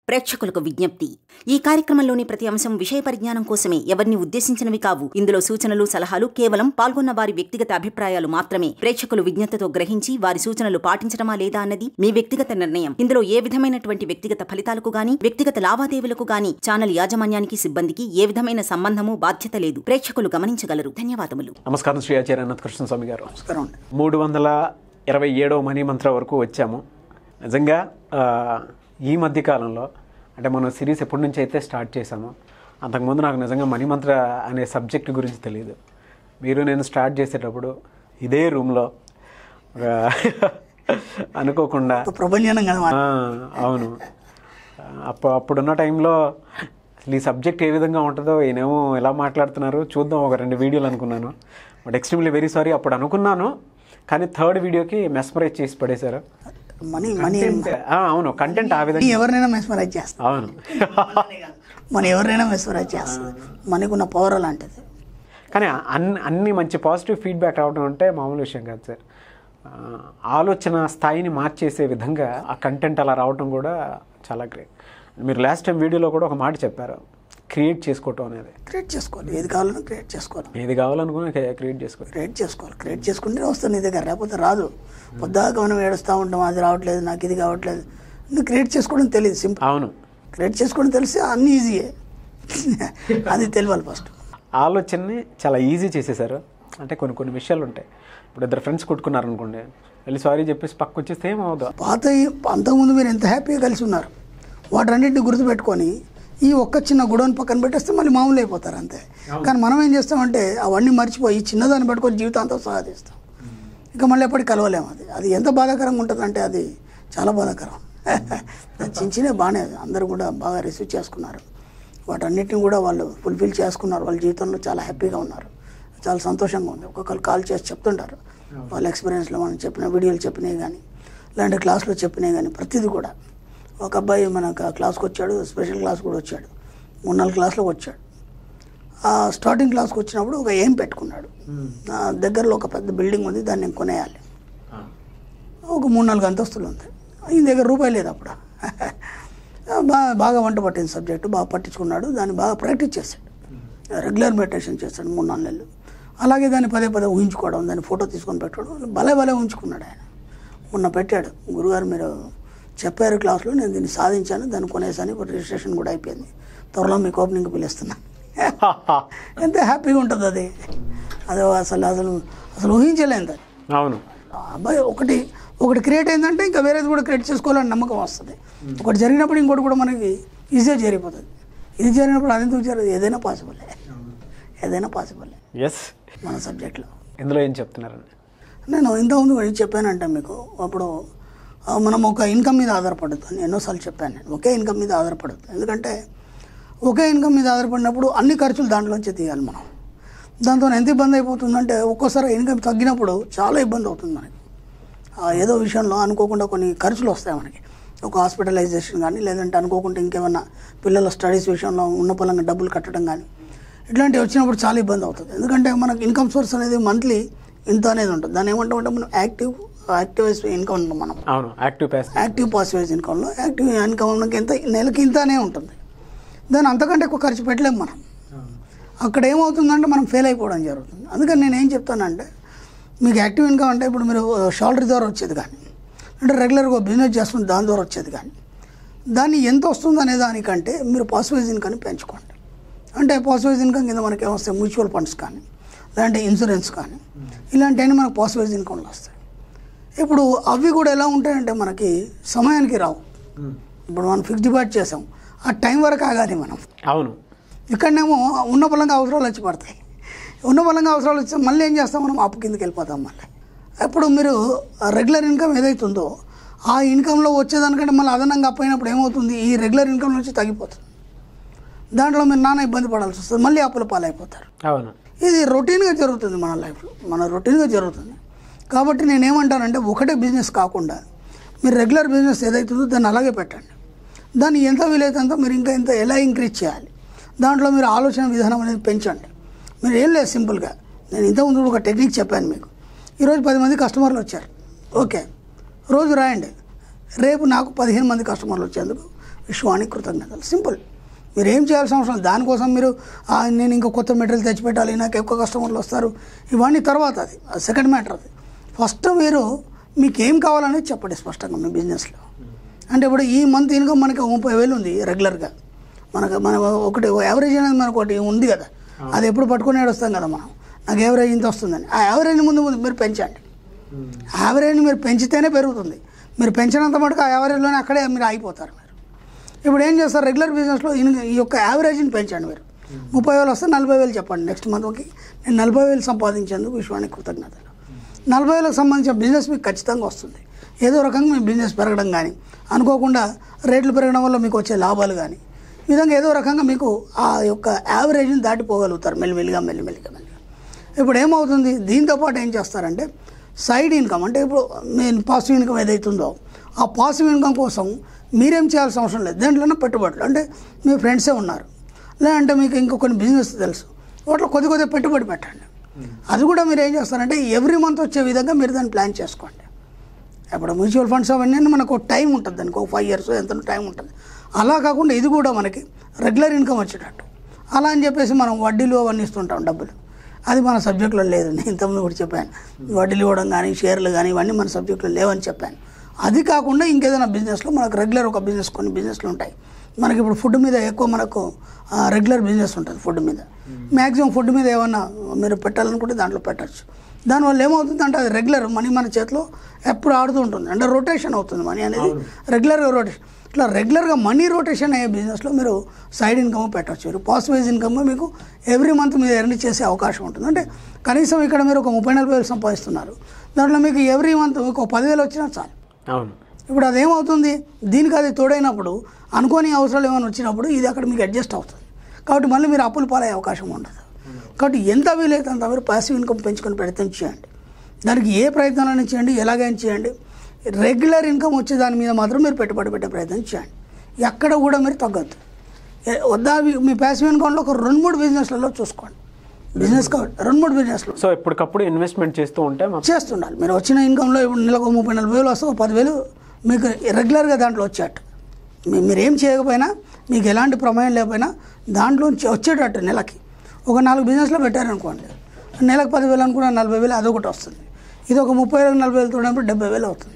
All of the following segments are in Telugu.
ప్రేక్షకులకు విజ్ఞప్తి ఈ కార్యక్రమంలోని ప్రతి అంశం విషయ పరిజ్ఞానం కోసమే ఎవరిని ఉద్దేశించినవి కావు ఇందులో సూచనలు సలహాలు కేవలం పాల్గొన్న వారి వ్యక్తిగత అభిప్రాయాలు మాత్రమే ప్రేక్షకులు విజ్ఞతతో గ్రహించి వారి సూచనలు పాటించడమా లేదా అన్నది మీ వ్యక్తిగత నిర్ణయం ఇందులో ఏ విధమైనటువంటి వ్యక్తిగత ఫలితాలకు గాని వ్యక్తిగత లావాదేవీలకు గాని ఛానల్ యాజమాన్యానికి సిబ్బందికి ఏ విధమైన సంబంధము బాధ్యత లేదు ప్రేక్షకులు గమనించగలరు ధన్యవాదములు నమస్కారం శ్రీ ఆచార్య అనంత కృష్ణస్వామి గారు నమస్కారం అండి మూడు వందల ఇరవై ఏడవ మనీ మంత్ర వరకు వచ్చాము నిజంగా ఆ, ఈ మధ్య కాలంలో అంటే మనం సిరీస్ ఎప్పటి నుంచి అయితే స్టార్ట్ చేశామో అంతకుముందు నాకు నిజంగా మనీ మంత్ర అనే సబ్జెక్ట్ గురించి తెలియదు మీరు నేను స్టార్ట్ చేసేటప్పుడు ఇదే రూమ్లో ఒక అనుకోకుండా ప్రపంచం కదా ఆ, అవును అప్పుడు అప్పుడున్న టైంలో అసలు ఈ సబ్జెక్ట్ ఏ విధంగా ఉంటుందో ఈయనేమో ఎలా మాట్లాడుతున్నారు చూద్దాం ఒక రెండు వీడియోలు అనుకున్నాను బట్ ఎక్స్ట్రీమ్లీ వెరీ సారీ అప్పుడు అనుకున్నాను కానీ థర్డ్ వీడియోకి మెస్మరైజ్ చేసి పడేశారు మనీ మనీ ఆ, అవును కంటెంట్ ఆ మనీ విధంగా ఎవరినైనా మెస్మరైజ్ చేస్తుంది అవును మన ఎవరినైనా మెస్మరైజ్ చేస్తుంది మనకున్న పవర్ అలాంటిది కానీ అన్ని అన్ని మంచి పాజిటివ్ ఫీడ్బ్యాక్ రావడం అంటే మామూలు విషయం కాదు సార్ ఆ, ఆలోచన స్థాయిని మార్చేసే విధంగా ఆ కంటెంట్ అలా రావడం కూడా చాలా గ్రేట్ మీరు లాస్ట్ టైం వీడియోలో కూడా ఒక మాట చెప్పారు క్రియేట్ చేసుకోవటం అనేది క్రియేట్ చేసుకోవాలి ఏది కావాలన్నా క్రియేట్ చేసుకోవాలి ఏది కావాలనుకున్నా క్రియేట్ చేసుకోవాలి క్రియేట్ చేసుకోవాలి క్రియేట్ చేసుకుంటే వస్తుంది నీ దగ్గర లేకపోతే రాదు పొద్దాక మనం ఏడుస్తూ ఉంటాం అది రావట్లేదు నాకు ఇది కావట్లేదు నువ్వు క్రియేట్ చేసుకోవడం తెలియదు సింపుల్ అవును క్రియేట్ చేసుకోవడం తెలిసి అన్నీ ఈజీయే అది తెలియాలి ఫస్ట్ ఆలోచనని చాలా ఈజీ చేసేసారు అంటే కొన్ని కొన్ని విషయాలు ఉంటాయి ఇప్పుడు ఇద్దరు ఫ్రెండ్స్ కొట్టుకున్నారు అనుకోండి వెళ్ళి సారీ చెప్పేసి పక్క వచ్చేస్తే ఏమవుదా పాత అంతకుముందు మీరు ఎంత హ్యాపీగా కలిసి ఉన్నారు వాటన్నిటిని గుర్తుపెట్టుకొని ఈ ఒక్క చిన్న గుడవని పక్కన పెట్టేస్తే మళ్ళీ మామూలు అయిపోతారు అంతే కానీ మనం ఏం చేస్తామంటే అవన్నీ మర్చిపోయి ఈ చిన్నదాన్ని పట్టుకొని జీవితాంతం సాధిస్తాం ఇంకా మళ్ళీ ఎప్పటికి కలవలేము అది అది ఎంత బాధాకరంగా ఉంటుందంటే అది చాలా బాధాకరం చిన్న చిన్న బాగానే అందరూ కూడా బాగా రిసీవ్ చేసుకున్నారు వాటన్నిటిని కూడా వాళ్ళు ఫుల్ఫిల్ చేసుకున్నారు వాళ్ళ జీవితంలో చాలా హ్యాపీగా ఉన్నారు చాలా సంతోషంగా ఉంది ఒక్కొక్కరు కాల్ చేసి చెప్తుంటారు వాళ్ళ ఎక్స్పీరియన్స్లో మనం చెప్పిన వీడియోలు చెప్పినవి కానీ ఇలాంటి క్లాస్లో చెప్పినవి కానీ ప్రతిదీ కూడా ఒక అబ్బాయి మన క- క్లాస్కి వచ్చాడు స్పెషల్ క్లాస్ కూడా వచ్చాడు మూడు నాలుగు క్లాస్లోకి వచ్చాడు ఆ స్టార్టింగ్ క్లాస్కి వచ్చినప్పుడు ఒక ఏం పెట్టుకున్నాడు నా దగ్గరలో ఒక పెద్ద బిల్డింగ్ ఉంది దాన్ని నేను కొనేయాలి ఒక మూడు నాలుగు అంతస్తులు ఉంది ఈయన దగ్గర రూపాయి లేదు అప్పుడు బాగా బాగా వంట పట్టిన సబ్జెక్టు బాగా పట్టించుకున్నాడు దాన్ని బాగా ప్రాక్టీస్ చేశాడు రెగ్యులర్ మెడిటేషన్ చేస్తాడు మూడు నాలుగు నెలలు అలాగే దాన్ని పదే పదే ఊహించుకోవడం దాన్ని ఫోటో తీసుకొని పెట్టడం భలే భలే ఉంచుకున్నాడు ఆయన మొన్న పెట్టాడు గురుగారు మీరు చెప్పారు క్లాస్లో నేను దీన్ని సాధించాను దాన్ని కొనేసాను ఇప్పుడు రిజిస్ట్రేషన్ కూడా అయిపోయింది త్వరలో మీకు ఓపెనింగ్ పిలుస్తున్నాను ఎంత హ్యాపీగా ఉంటుంది అది అది అసలు అసలు అసలు ఊహించలేదు అది అవును ఆ అబ్బాయి ఒకటి ఒకటి క్రియేట్ అయిందంటే ఇంకా వేరేది కూడా క్రియేట్ చేసుకోవాలని నమ్మకం వస్తుంది ఒకటి జరిగినప్పుడు ఇంకోటి కూడా మనకి ఈజీగా జరిగిపోతుంది ఇది జరిగినప్పుడు అది ఎందుకు జరగదు ఏదైనా పాసిబులే ఏదైనా పాసిబులే ఎస్ మన సబ్జెక్ట్లో ఇందులో ఏం చెప్తున్నారండి నేను ఇంతకుముందు కూడా చెప్పానంటే మీకు అప్పుడు ఆ, మనం ఒక ఇన్కమ్ మీద ఆధారపడదు అని ఎన్నోసార్లు చెప్పాను నేను ఒకే ఇన్కమ్ మీద ఆధారపడదు ఎందుకంటే ఒకే ఇన్కమ్ మీద ఆధారపడినప్పుడు అన్ని ఖర్చులు దాంట్లోంచి తీయాలి మనం దాంతో ఎంత ఇబ్బంది అయిపోతుందంటే ఒక్కోసారి ఇన్కమ్ తగ్గినప్పుడు చాలా ఇబ్బంది అవుతుంది మనకి ఆ, ఏదో విషయంలో అనుకోకుండా కొన్ని ఖర్చులు వస్తాయి మనకి ఒక హాస్పిటలైజేషన్ కానీ లేదంటే అనుకోకుండా ఇంకేమన్నా పిల్లల స్టడీస్ విషయంలో ఉన్న పొలంగా డబ్బులు కట్టడం కానీ ఇట్లాంటివి వచ్చినప్పుడు చాలా ఇబ్బంది అవుతుంది ఎందుకంటే మనకి ఇన్కమ్ సోర్స్ అనేది మంత్లీ ఇంత అనేది ఉంటుంది దాన్ని ఏమంటామంటే మనం యాక్టివ్ యాక్టివ్ ఇన్కమ్ ఉంటాం మనం అవును యాక్టివ్ ప్యాస్ యాక్టివ్ పాసివ్ ఇన్కమ్లో యాక్టివ్ ఇన్కమ్ మనకి ఎంత నెలకి ఇంతనే ఉంటుంది దాన్ని అంతకంటే ఎక్కువ ఖర్చు పెట్టలేము మనం అక్కడ ఏమవుతుందంటే మనం ఫెయిల్ అయిపోవడం జరుగుతుంది అందుకని నేను ఏం చెప్తానంటే మీకు యాక్టివ్ ఇన్కమ్ అంటే ఇప్పుడు మీరు షాలరీ ద్వారా వచ్చేది కానీ అంటే రెగ్యులర్గా బిజినెస్ చేస్తుంది దాని ద్వారా వచ్చేది కానీ దాన్ని ఎంత వస్తుంది అనే దానికంటే మీరు పాసిబుల్ ఇన్కమ్ పెంచుకోండి అంటే పాసిబుల్ ఇన్కమ్ కింద మనకి ఏమొస్తాయి మ్యూచువల్ ఫండ్స్ కానీ లేదంటే ఇన్సూరెన్స్ కానీ ఇలాంటివన్నీ మనకు పాసిబుల్ ఇన్కమ్లు వస్తాయి ఇప్పుడు అవి కూడా ఎలా ఉంటాయంటే మనకి సమయానికి రావు ఇప్పుడు మనం ఫిక్స్ డిపాజిట్ చేసాం ఆ టైం వరకు ఆగాలి మనం అవును ఇక్కడనేమో ఉన్న పొలంగా అవసరాలు వచ్చి పడతాయి ఉన్న పొలంగా అవసరాలు వచ్చి మళ్ళీ ఏం చేస్తాం మనం అప్పు కిందకి వెళ్ళిపోతాం మళ్ళీ ఇప్పుడు మీరు రెగ్యులర్ ఇన్కమ్ ఏదైతుందో ఆ ఇన్కంలో వచ్చేదానికంటే మళ్ళీ అదనంగా అప్పు అయినప్పుడు ఏమవుతుంది ఈ రెగ్యులర్ ఇన్కమ్ నుంచి తగ్గిపోతుంది దాంట్లో మీరు నాన్న ఇబ్బంది పడాల్సి వస్తుంది మళ్ళీ అప్పుల పాలైపోతారు అవును ఇది రొటీన్గా జరుగుతుంది మన లైఫ్లో మన రొటీన్గా జరుగుతుంది కాబట్టి నేను ఏమంటానంటే ఒకటే బిజినెస్ కాకుండా మీరు రెగ్యులర్ బిజినెస్ ఏదైతుందో దాన్ని అలాగే పెట్టండి దాన్ని ఎంత వీలైతే అంత మీరు ఇంకా ఎంత ఎలా ఇంక్రీజ్ చేయాలి దాంట్లో మీరు ఆలోచన విధానం అనేది పెంచండి మీరు ఏం లేదు సింపుల్గా నేను ఇంతకుముందు కూడా ఒక టెక్నిక్ చెప్పాను మీకు ఈరోజు పది మంది కస్టమర్లు వచ్చారు ఓకే రోజు రాయండి రేపు నాకు పదిహేను మంది కస్టమర్లు వచ్చేందుకు విశ్వానికి కృతజ్ఞతలు సింపుల్ మీరు ఏం చేయాల్సిన అవసరం లేదు. దానికోసం మీరు "ఆ, నేను ఇంకా కొత్త మెటీరియల్ తెచ్చిపెట్టాలి నాకు ఎక్కువ కస్టమర్లు వస్తారు ఇవన్నీ తర్వాత అది సెకండ్ మ్యాటర్ అది ఫస్ట్ మీరు మీకు ఏం కావాలనేది చెప్పండి స్పష్టంగా మీ బిజినెస్లో అంటే ఇప్పుడు ఈ మంత్ ఇన్కమ్ మనకి ముప్పై వేలు ఉంది రెగ్యులర్గా మనకు మన ఒకటి యావరేజ్ అనేది మనకు ఒకటి ఉంది కదా అది ఎప్పుడు పట్టుకుని వస్తాం కదా మనం నాకు యావరేజ్ ఇంత వస్తుందని ఆ యావరేజ్ ముందు ముందు మీరు పెంచండి యావరేజ్ మీరు పెంచితేనే పెరుగుతుంది మీరు పెంచినంత మటుకు ఆ యావరేజ్లోనే అక్కడే మీరు ఆగిపోతారు మీరు ఇప్పుడు ఏం చేస్తారు రెగ్యులర్ బిజినెస్లో ఇన్- ఈ యొక్క యావరేజ్ని పెంచండి మీరు ముప్పై వేలు వస్తే నలభై వేలు చెప్పండి నెక్స్ట్ మంత్కి నేను నలభై వేలు సంపాదించేందుకు విశ్వానికి కృతజ్ఞతలు నలభై వేలకు సంబంధించిన బిజినెస్ మీకు ఖచ్చితంగా వస్తుంది ఏదో రకంగా మీ బిజినెస్ పెరగడం కానీ అనుకోకుండా రేట్లు పెరగడం వల్ల మీకు వచ్చే లాభాలు కానీ ఈ విధంగా ఏదో రకంగా మీకు ఆ యొక్క యావరేజ్ని దాటిపోగలుగుతారు మెల్లిమెల్లిగా మెల్లిమెల్లిగా మెల్లిగా ఇప్పుడు ఏమవుతుంది దీంతో పాటు ఏం చేస్తారంటే సైడ్ ఇన్కమ్ అంటే ఇప్పుడు మెయిన్ పాజిటివ్ ఇన్కమ్ ఏదైతుందో ఆ పాజిటివ్ ఇన్కమ్ కోసం మీరేం చేయాల్సిన అవసరం లేదు దేంట్లోనే పెట్టుబడులు అంటే మీ ఫ్రెండ్సే ఉన్నారు లేదంటే మీకు ఇంకా కొన్ని బిజినెస్ తెలుసు వాటిలో కొద్ది కొద్దిగా పెట్టుబడి పెట్టండి అది కూడా మీరు ఏం చేస్తారంటే ఎవ్రీ మంత్ వచ్చే విధంగా మీరు దాన్ని ప్లాన్ చేసుకోండి ఇప్పుడు మ్యూచువల్ ఫండ్స్ అవన్నీ మనకు ఒక టైం ఉంటుంది దానికి ఒక ఫైవ్ ఇయర్స్ ఎంత టైం ఉంటుంది అలా కాకుండా ఇది కూడా మనకి రెగ్యులర్ ఇన్కమ్ వచ్చేటట్టు అలా అని చెప్పేసి మనం వడ్డీలు అవన్నీ ఇస్తుంటాం డబ్బులు అది మన సబ్జెక్ట్లో లేదు నేను ఇంతకుముందు కూడా చెప్పాను వడ్డీలు ఇవ్వడం కానీ షేర్లు కానీ ఇవన్నీ మన సబ్జెక్ట్లో లేవని చెప్పాను అది కాకుండా ఇంకేదైనా బిజినెస్లో మనకు రెగ్యులర్ ఒక బిజినెస్ కొన్ని బిజినెస్లు ఉంటాయి మనకి ఇప్పుడు ఫుడ్ మీద ఎక్కువ మనకు రెగ్యులర్ బిజినెస్ ఉంటుంది ఫుడ్ మీద మ్యాక్సిమం ఫుడ్ మీద ఏమన్నా మీరు పెట్టాలనుకుంటే దాంట్లో పెట్టచ్చు దానివల్ల ఏమవుతుంది అంటే అది రెగ్యులర్ మనీ మన చేతిలో ఎప్పుడు ఆడుతూ ఉంటుంది అంటే రొటేషన్ అవుతుంది మనీ అనేది రెగ్యులర్గా రొటేషన్ ఇట్లా రెగ్యులర్గా మనీ రొటేషన్ అయ్యే బిజినెస్లో మీరు సైడ్ ఇన్కమ్ పెట్టచ్చు మీరు పాసిబుల్ ఇన్కమ్ మీకు ఎవ్రీ మంత్ మీరు ఎర్న్ చేసే అవకాశం ఉంటుంది అంటే కనీసం ఇక్కడ మీరు ఒక ముప్పై నలభై వేలు సంపాదిస్తున్నారు దాంట్లో మీకు ఎవ్రీ మంత్ మీకు ఒక పదివేలు వచ్చినా చాలు అవును ఇప్పుడు అదేమవుతుంది దీనికి అది తోడైనప్పుడు అనుకోని అవసరాలు ఏమైనా వచ్చినప్పుడు ఇది అక్కడ మీకు అడ్జస్ట్ అవుతుంది కాబట్టి మళ్ళీ మీరు అప్పులు పాలయ్యే అవకాశం ఉండదు కాబట్టి ఎంత వీలైతే అంత మీరు పాసివ్ ఇన్కమ్ పెంచుకొని ప్రయత్నం చేయండి దానికి ఏ ప్రయత్నాలను చేయండి ఎలాగైనా చేయండి రెగ్యులర్ ఇన్కమ్ వచ్చే దాని మీద మాత్రం మీరు పెట్టుబడి పెట్టే ప్రయత్నం చేయండి ఎక్కడ కూడా మీరు తగ్గద్దు ఏ- వద్దా మీ- మీ పాసివ్ ఇన్కమ్లో ఒక రెండు మూడు బిజినెస్లలో చూసుకోండి బిజినెస్ కాబట్టి రెండు మూడు బిజినెస్లు సో ఎప్పటికప్పుడు ఇన్వెస్ట్మెంట్ చేస్తూ ఉంటే మా చేస్తుండాలి మీరు వచ్చిన ఇన్కంలో ఇప్పుడు నెలకు ముప్పై నలభై వేలు వస్తే ఒక పదివేలు మీకు రెగ్యులర్గా దాంట్లో వచ్చేటట్టు మీ- మీరు ఏం చేయకపోయినా మీకు ఎలాంటి ప్రమేయం లేకపోయినా దాంట్లో నుంచి వచ్చేటట్టు నెలకి ఒక నాలుగు బిజినెస్లో పెట్టారనుకోండి నెలకు పదివేలు అనుకున్న నలభై వేలు అదొకటి వస్తుంది ఇది ఒక ముప్పై వేలకు నలభై వేలు తోడినప్పుడు డెబ్బై వేలు అవుతుంది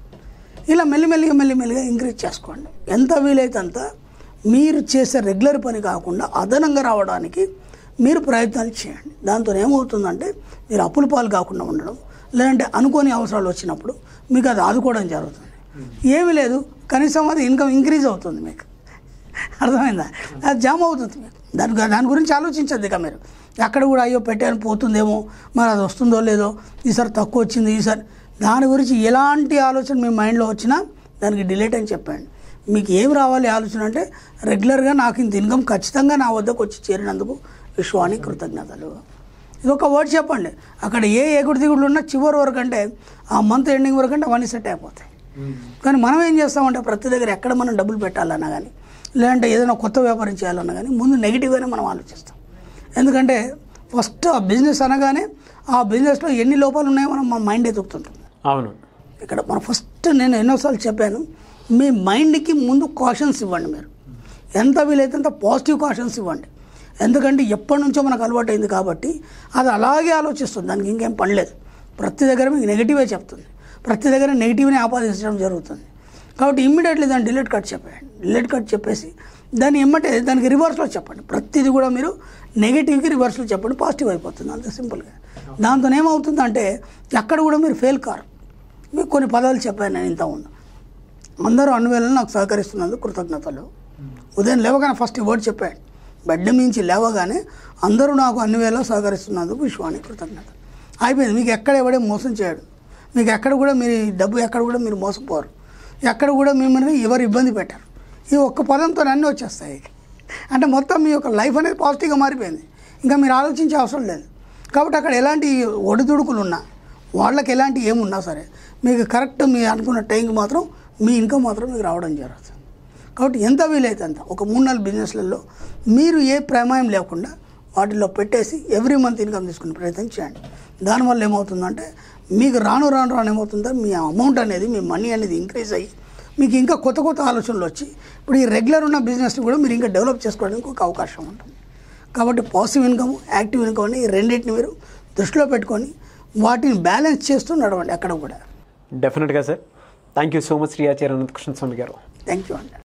ఇలా మెల్లిమెల్లిగా మెల్లిమెల్లిగా ఇంక్రీజ్ చేసుకోండి ఎంత వీలైతే అంత మీరు చేసే రెగ్యులర్ పని కాకుండా అదనంగా రావడానికి మీరు ప్రయత్నాలు చేయండి దాంతో ఏమవుతుందంటే మీరు అప్పుల పాలు కాకుండా ఉండడం లేదంటే అనుకోని అవసరాలు వచ్చినప్పుడు మీకు అది ఆదుకోవడం జరుగుతుంది ఏమీ లేదు కనీసం అది ఇన్కమ్ ఇంక్రీజ్ అవుతుంది మీకు అర్థమైందా అది జామ్ అవుతుంది మీకు దాని గు- దాని గురించి ఆలోచించద్దు ఇక మీరు అక్కడ కూడా అయ్యో పెట్టాను పోతుందేమో మరి అది వస్తుందో లేదో ఈసారి తక్కువ వచ్చింది ఈసారి దాని గురించి ఎలాంటి ఆలోచన మీ మైండ్లో వచ్చినా దానికి డిలేట్ అని చెప్పండి మీకు ఏం రావాలి ఆలోచన అంటే రెగ్యులర్గా నాకు ఇంత ఇన్కమ్ ఖచ్చితంగా నా వద్దకు వచ్చి చేరినందుకు విశ్వానికి కృతజ్ఞతలు ఇది ఒక వర్డ్ చెప్పండి అక్కడ ఏ ఎగుడు దిగుడులు ఉన్నా చివరి వరకు అంటే ఆ మంత్ ఎండింగ్ వరకు అంటే అవన్నీ సెట్ అయిపోతాయి కానీ మనం ఏం చేస్తామంటే ప్రతి దగ్గర ఎక్కడ మనం డబ్బులు పెట్టాలన్నా కానీ లేదంటే ఏదైనా కొత్త వ్యాపారం చేయాలన్నా కానీ ముందు నెగిటివ్గానే మనం ఆలోచిస్తాం ఎందుకంటే ఫస్ట్ ఆ బిజినెస్ అనగానే ఆ బిజినెస్లో ఎన్ని లోపాలు ఉన్నాయో మనం మా మైండ్ ఎదుగుతుంటుంది అవును ఇక్కడ మనం ఫస్ట్ నేను ఎన్నోసార్లు చెప్పాను మీ మైండ్కి ముందు కాషన్స్ ఇవ్వండి మీరు ఎంత వీలైతే అంత పాజిటివ్ కాషన్స్ ఇవ్వండి ఎందుకంటే ఎప్పటి నుంచో మనకు అలవాటు అయింది కాబట్టి అది అలాగే ఆలోచిస్తుంది దానికి ఇంకేం పనిలేదు ప్రతి దగ్గర మీకు నెగిటివే చెప్తుంది ప్రతి దగ్గర నెగిటివ్ని ఆపాదించడం జరుగుతుంది కాబట్టి ఇమ్మీడియట్లీ దాన్ని డిలీట్ కట్ చెప్పేయండి డిలీట్ కట్ చెప్పేసి దాన్ని ఎమ్మటే దానికి రివర్స్లో చెప్పండి ప్రతిదీ కూడా మీరు నెగిటివ్కి రివర్స్లో చెప్పండి పాజిటివ్ అయిపోతుంది అంత సింపుల్గా దాంతో ఏమవుతుందంటే ఎక్కడ కూడా మీరు ఫెయిల్ కారు మీకు కొన్ని పదాలు చెప్పాను నేను ఇంత ముందు అందరూ అన్ని వేళలు నాకు సహకరిస్తున్నందుకు కృతజ్ఞతలు ఉదయం లేవగానే ఫస్ట్ ఈ వర్డ్ చెప్పాడు బెడ్ మించి లేవగానే అందరూ నాకు అన్ని వేళ సహకరిస్తున్నందుకు విశ్వానికి కృతజ్ఞత అయిపోయింది మీకు ఎక్కడ ఎవడే మోసం చేయడు మీకు ఎక్కడ కూడా మీరు ఈ డబ్బు ఎక్కడ కూడా మీరు మోసపోరు ఎక్కడ కూడా మిమ్మల్ని ఎవరు ఇబ్బంది పెట్టరు ఈ ఒక్క పదంతో అన్నీ వచ్చేస్తాయి అంటే మొత్తం మీ యొక్క లైఫ్ అనేది పాజిటివ్గా మారిపోయింది ఇంకా మీరు ఆలోచించే అవసరం లేదు కాబట్టి అక్కడ ఎలాంటి ఒడిదుడుకులు ఉన్నా వాళ్ళకి ఎలాంటి ఏమున్నా సరే మీకు కరెక్ట్ మీ అనుకున్న టైంకి మాత్రం మీ ఇన్కమ్ మాత్రం మీకు రావడం జరుగుతుంది కాబట్టి ఎంత వీలైతే అంత ఒక మూడు నాలుగు బిజినెస్లలో మీరు ఏ ప్రమేయం లేకుండా వాటిలో పెట్టేసి ఎవ్రీ మంత్ ఇన్కమ్ తీసుకునే ప్రయత్నం చేయండి దానివల్ల ఏమవుతుందంటే మీకు రాను రాను రాను ఏమవుతుందో మీ అమౌంట్ అనేది మీ మనీ అనేది ఇంక్రీజ్ అయ్యి మీకు ఇంకా కొత్త కొత్త ఆలోచనలు వచ్చి ఇప్పుడు ఈ రెగ్యులర్ ఉన్న బిజినెస్ని కూడా మీరు ఇంకా డెవలప్ చేసుకోవడానికి ఒక అవకాశం ఉంటుంది కాబట్టి పాజిటివ్ ఇన్కమ్ యాక్టివ్ ఇన్కమ్ అని ఈ రెండింటిని మీరు దృష్టిలో పెట్టుకొని వాటిని బ్యాలెన్స్ చేస్తూ నడవండి అక్కడ కూడా డెఫినెట్గా sir thank you so much Shri Acharya Anantakrishna Swami garu thank you అండి